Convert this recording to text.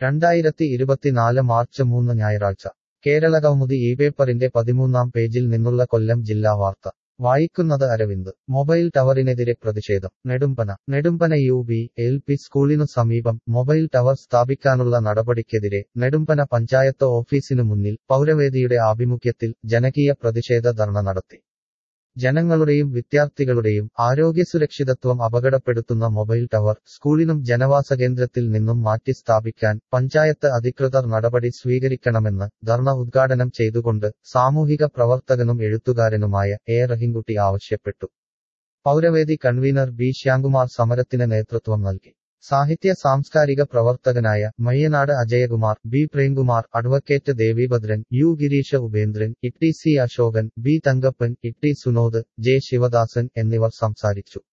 രണ്ടായിരത്തി ഇരുപത്തിനാല് മാർച്ച് മൂന്ന് ഞായറാഴ്ച കേരള കൗമുദി ഈ പേപ്പറിന്റെ പതിമൂന്നാം പേജിൽ നിന്നുള്ള കൊല്ലം ജില്ലാ വാർത്ത വായിക്കുന്നത് അരവിന്ദ് മൊബൈൽ ടവറിനെതിരെ പ്രതിഷേധം Nedumpana Nedumpana U B L P സ്കൂളിനു സമീപം മൊബൈൽ ടവർ സ്ഥാപിക്കാനുള്ള നടപടിക്കെതിരെ നെടുമ്പന പഞ്ചായത്ത് ഓഫീസിനു മുന്നിൽ പൗരവേദിയുടെ ആഭിമുഖ്യത്തിൽ ജനകീയ പ്രതിഷേധ ധർണ നടത്തി ജനങ്ങളുടെയും വിദ്യാർത്ഥികളുടെയും ആരോഗ്യസുരക്ഷിതത്വം അപകടപ്പെടുത്തുന്ന മൊബൈൽ ടവർ സ്കൂളിനും ജനവാസ കേന്ദ്രത്തിൽ നിന്നും മാറ്റി സ്ഥാപിക്കാൻ പഞ്ചായത്ത് അധികൃതർ നടപടി സ്വീകരിക്കണമെന്ന് ധർണ ഉദ്ഘാടനം ചെയ്തുകൊണ്ട് സാമൂഹിക പ്രവർത്തകനും എഴുത്തുകാരനുമായ എ റഹിൻകുട്ടി ആവശ്യപ്പെട്ടു പൗരവേദി കൺവീനർ ബി ശ്യാംകുമാർ സമരത്തിന് നേതൃത്വം നൽകി സാഹിത്യ സാംസ്കാരിക പ്രവർത്തകനായ Mayyanad Ajayakumar B Premkumar advocate Devibhadran U Gireesha Upendran Itty C Asokan B Thankappan Itty Sunod J Sivadasan എന്നിവർ സംസാരിച്ചു